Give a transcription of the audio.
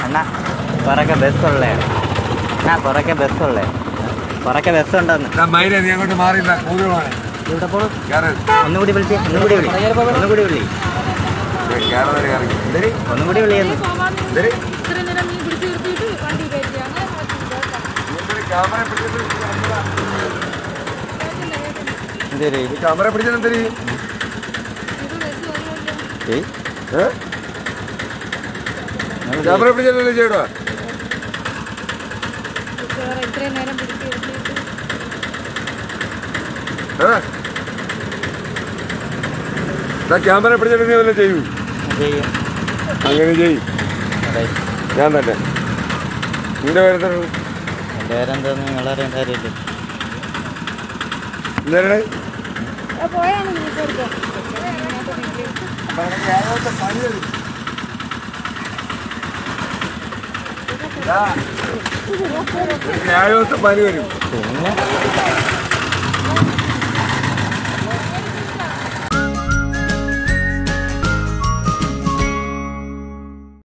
അണ്ണാ കുറക്കെ ബസ്സുള്ളേ അണ്ണാ കുറക്കെ ബസ്സുള്ളേ കുറക്കെ ബസ്സുണ്ടെന്ന് ഞാൻ മൈന നീ അങ്ങോട്ട് മാറിയില്ല കൂടുതലാണ് ഇവിടെ പോളും കയറി ഒന്നുകൂടി വിളിച്ച് ഒന്നുകൂടി വിളി ഒന്നുകൂടി വിളി കയറി കയറി എന്തരി ഒന്നുകൂടി വിളിയെന്ന് എന്തരി ഇത്ര നേരം നീ പിടിച്ച് നിർത്തിയിട്ട് വണ്ടി കയറ്റി അങ്ങനെ മാറ്റി ക്യാമറ പിടിച്ചിട്ട് എന്തേരി ഈ ക്യാമറ പിടിച്ചിട്ട് എന്തരി ഇത് ബസ് വരുമല്ലോ ഏയ് ഏ ക്യാമറ പിടിച്ചിട്ടല്ലേ ചേട്ടാ വേറെ ഇത്രയും നേരം പിടിച്ച് നിർത്തിയിട്ട് ഏ ക്യാമറ പിടിച്ചിട്ട് നീ വല്ലതും ചെയ്യൂ ചെയ്യും അങ്ങനെ ചെയ്യും അതെ ഞാൻ തന്നെ നിന്റെ പേരെന്താണ് എൻ്റെ പേരെന്താന്ന് നിങ്ങളറിയാൻ കാര്യമില്ല എന്തേരടെ ആ, പോയാണ് നീ കൊടുക്കാം വ്യാഴോസ പനി വരും പിന്നെ